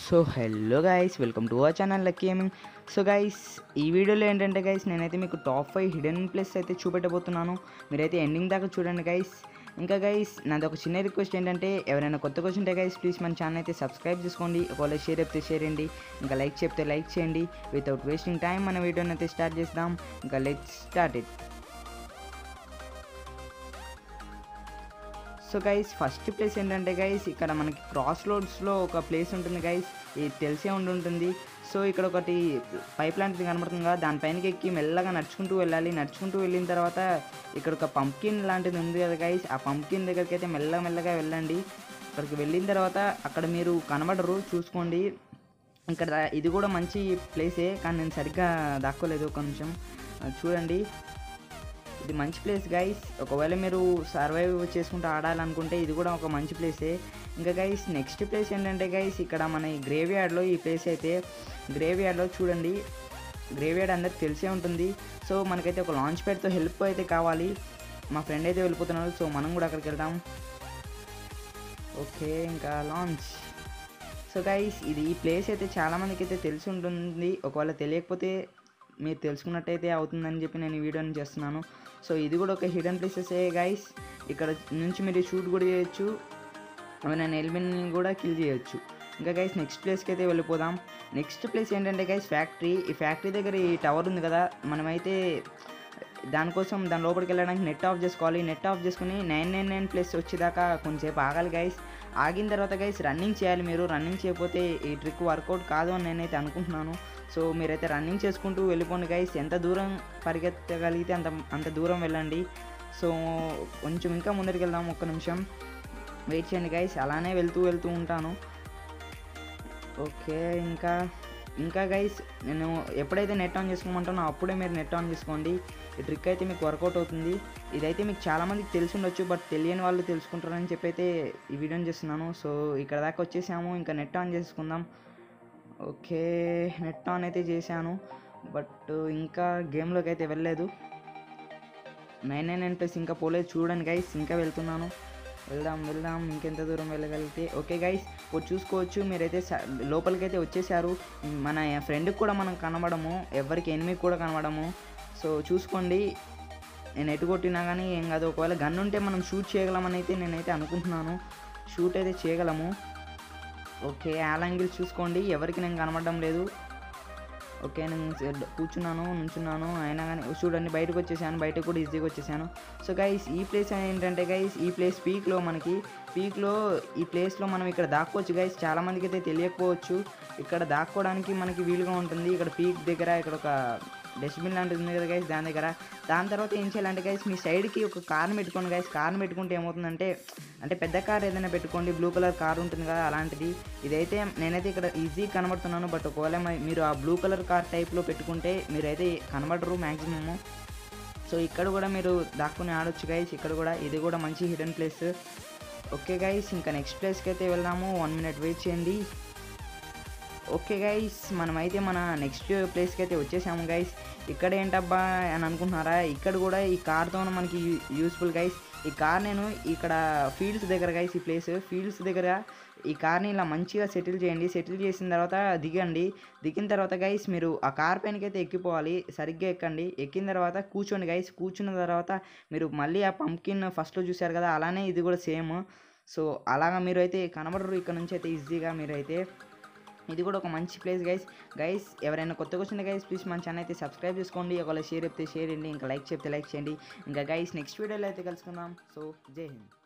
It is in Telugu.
so hello guys welcome to our channel Lucky Gaming so guys ఈ వీడియోలో ఏంటంటే గైస్ నేనైతే మీకు టాప్ ఫైవ్ హిడెన్ ప్లేస్ అయితే చూపెట్టబోతున్నాను మీరైతే ఎండింగ్ దాకా చూడండి గైస్ ఇంకా గైస్ నాది ఒక చిన్న రిక్వెస్ట్ ఏంటంటే ఎవరైనా కొత్త క్వశ్చన్ ఉంటే గైస్ ప్లీజ్ మన ఛానల్ అయితే సబ్స్క్రైబ్ చేసుకోండి ఒకవేళ షేర్ చెప్తే షేర్ చేయండి ఇంకా లైక్ చెప్తే లైక్ చేయండి వితౌట్ వేస్టింగ్ టైం మన వీడియోని అయితే స్టార్ట్ చేద్దాం ఇంకా let start it so guys first place ఏంటంటే గైస్ ఇక్కడ మనకి క్రాస్ రోడ్స్లో ఒక ప్లేస్ ఉంటుంది గైస్ ఇది తెలిసే ఉండి ఉంటుంది సో ఇక్కడ ఒకటి పైప్ లాంటిది కనబడుతుంది కదా దానిపైనకి ఎక్కి మెల్లగా నడుచుకుంటూ వెళ్ళాలి నడుచుకుంటూ వెళ్ళిన తర్వాత ఇక్కడ ఒక పంప్కిన్ లాంటిది ఉంది కదా గైస్ ఆ పంప్కిన్ దగ్గరికి అయితే మెల్లగా మెల్లగా వెళ్ళండి అక్కడికి వెళ్ళిన తర్వాత అక్కడ మీరు కనబడరు చూసుకోండి ఇక్కడ ఇది కూడా మంచి ప్లేసే కానీ నేను సరిగ్గా దాక్కోలేదు ఒక నిమిషం అది చూడండి ఇది మంచి ప్లేస్ గైస్ ఒకవేళ మీరు సర్వైవ్ చేసుకుంటూ ఆడాలనుకుంటే ఇది కూడా ఒక మంచి ప్లేసే ఇంకా గైస్ నెక్స్ట్ ప్లేస్ ఏంటంటే గైస్ ఇక్కడ మన ఈ గ్రేవ్ యార్డ్లో ఈ ప్లేస్ అయితే గ్రేవ్ యార్డ్లో చూడండి గ్రేవ్ యార్డ్ అందరికి తెలిసే ఉంటుంది సో మనకైతే ఒక లాంచ్ ప్యాడ్తో హెల్ప్ అయితే కావాలి మా ఫ్రెండ్ అయితే వెళ్ళిపోతున్నారు సో మనం కూడా అక్కడికి వెళ్దాం ఓకే ఇంకా లాంచ్ సో గైస్ ఇది ఈ ప్లేస్ అయితే చాలామందికి అయితే తెలిసి ఉంటుంది ఒకవేళ తెలియకపోతే మీరు తెలుసుకున్నట్టయితే అవుతుందని చెప్పి నేను ఈ వీడియోని చేస్తున్నాను సో ఇది కూడా ఒక హిడెన్ ప్లేసెసే గైస్ ఇక్కడ నుంచి మీరు షూట్ కూడా చేయొచ్చు నేను ఎలిమిని కూడా కిల్ చేయొచ్చు ఇంకా గైస్ నెక్స్ట్ ప్లేస్కి అయితే వెళ్ళిపోదాం నెక్స్ట్ ప్లేస్ ఏంటంటే గైస్ ఫ్యాక్టరీ ఈ ఫ్యాక్టరీ దగ్గర ఈ టవర్ ఉంది కదా మనమైతే దానికోసం దాని లోపలికి వెళ్ళడానికి నెట్ ఆఫ్ చేసుకోవాలి నెట్ ఆఫ్ చేసుకుని నైన్ నైన్ నైన్ ప్లస్ వచ్చేదాకా కొంచెంసేపు ఆగాలి గైస్ ఆగిన తర్వాత గైస్ రన్నింగ్ చేయాలి మీరు రన్నింగ్ చేయకపోతే ఈ ట్రిక్ వర్కౌట్ కాదు అని నేనైతే అనుకుంటున్నాను సో మీరైతే రన్నింగ్ చేసుకుంటూ వెళ్ళిపోండి గైస్ ఎంత దూరం పరిగెత్తగలిగితే అంత అంత దూరం వెళ్ళండి సో కొంచెం ఇంకా ముందరికి వెళ్దాం ఒక్క నిమిషం వెయిట్ చేయండి గైస్ అలానే వెళ్తూ వెళ్తూ ఉంటాను ఓకే ఇంకా ఇంకా గైస్ నేను ఎప్పుడైతే నెట్ ఆన్ చేసుకోమంటానో అప్పుడే మీరు నెట్ ఆన్ చేసుకోండి ఈ ట్రిక్ అయితే మీకు వర్కౌట్ అవుతుంది ఇదైతే మీకు చాలామందికి తెలిసి ఉండొచ్చు బట్ తెలియని వాళ్ళు తెలుసుకుంటారని చెప్పి అయితే ఈ వీడియోని చేస్తున్నాను సో ఇక్కడ దాకా వచ్చేసాము ఇంకా నెట్ ఆన్ చేసుకుందాం ఓకే నెట్ ఆన్ అయితే చేశాను బట్ ఇంకా గేమ్లోకి అయితే వెళ్ళలేదు నైన్ నైన్ నైన్ ప్లస్ ఇంకా పోలేదు చూడండి గైస్ ఇంకా వెళ్తున్నాను వెళ్దాం వెళ్దాం ఇంకెంత దూరం వెళ్ళగలిగితే ఓకే గైస్ ఇప్పుడు చూసుకోవచ్చు మీరైతే స- లోపలికైతే వచ్చేసారు మన ఫ్రెండ్కి కూడా మనం కనబడము ఎవరికి ఎనిమిది కూడా కనబడము సో చూసుకోండి నేను ఎటు కొట్టినా కానీ ఏం కాదు ఒకవేళ గన్ ఉంటే మనం షూట్ చేయగలమని అయితే నేనైతే అనుకుంటున్నాను షూట్ అయితే చేయగలము ఓకే యాంగిల్ చూసుకోండి ఎవరికి నేను కనబడడం లేదు ఓకే నేను సెడ్- కూర్చున్నాను నుంచున్నాను అయినా కానీ చూడండి బయటకు వచ్చేసాను బయటకు కూడా ఈజీగా వచ్చేసాను సో గైస్ ఈ ప్లేస్ ఏంటంటే గైస్ ఈ ప్లేస్ పీక్లో మనకి పీక్లో ఈ ప్లేస్లో మనం ఇక్కడ దాక్కోవచ్చు గైస్ చాలామందికి అయితే తెలియకపోవచ్చు ఇక్కడ దాక్కోవడానికి మనకి వీలుగా ఉంటుంది ఇక్కడ పీక్ దగ్గర ఇక్కడ ఒక డస్ట్బిన్ లాంటిది ఉంది కదా గైస్ దాని దగ్గర దాని తర్వాత ఏం చేయాలంటే గైస్ మీ సైడ్కి ఒక కార్ని పెట్టుకోండి గైస్ కార్ని పెట్టుకుంటే ఏమవుతుందంటే అంటే పెద్ద కార్ ఏదైనా పెట్టుకోండి బ్లూ కలర్ కార్ ఉంటుంది కదా అలాంటిది ఇదైతే నేనైతే ఇక్కడ ఈజీ కనబడుతున్నాను బట్ ఒకవేళ మ- మీరు ఆ బ్లూ కలర్ కార్ టైప్లో పెట్టుకుంటే మీరైతే కనబడరు మ్యాక్సిమము సో ఇక్కడ కూడా మీరు దాక్కుని ఆడొచ్చు గైస్ ఇక్కడ కూడా ఇది కూడా మంచి హిడెన్ ప్లేస్ ఓకే గైస్ ఇంకా నెక్స్ట్ ప్లేస్కి అయితే వెళ్దాము వన్ మినిట్ వెయిట్ చేయండి ఓకే గైస్ మనమైతే మన నెక్స్ట్ ప్లేస్కి అయితే వచ్చేసాము గైస్ ఇక్కడ ఏంటబ్బా అని అనుకుంటున్నారా ఇక్కడ కూడా ఈ కార్తో మనకి యూస్ఫుల్ గైస్ ఈ కార్ నేను ఇక్కడ ఫీల్డ్స్ దగ్గర గైస్ ఈ ప్లేస్ ఫీల్డ్స్ దగ్గర ఈ కార్ని ఇలా మంచిగా సెటిల్ చేయండి సెటిల్ చేసిన తర్వాత దిగండి దిగిన తర్వాత గైస్ మీరు ఆ కార్ పైనకి అయితే ఎక్కిపోవాలి సరిగ్గా ఎక్కండి ఎక్కిన తర్వాత కూర్చోండి గైస్ కూర్చున్న తర్వాత మీరు మళ్ళీ ఆ పంప్కిన్ ఫస్ట్లో చూశారు కదా అలానే ఇది కూడా సేమ్ సో అలాగా మీరు అయితే కనబడరు ఇక్కడ నుంచి అయితే ఈజీగా మీరైతే ఇది కూడా ఒక మంచి ప్లేస్ గైస్ గైస్ ఎవరైనా కొత్తగా వచ్చిన గైస్ ప్లీజ్ మన ఛానల్ అయితే సబ్స్క్రైబ్ చేసుకోండి ఒకవేళ షేర్ చెప్తే షేర్ చేయండి ఇంకా లైక్ చెప్తే లైక్ చేయండి ఇంకా గైస్ నెక్స్ట్ వీడియోలో అయితే కలుసుకుందాం సో జై హింద్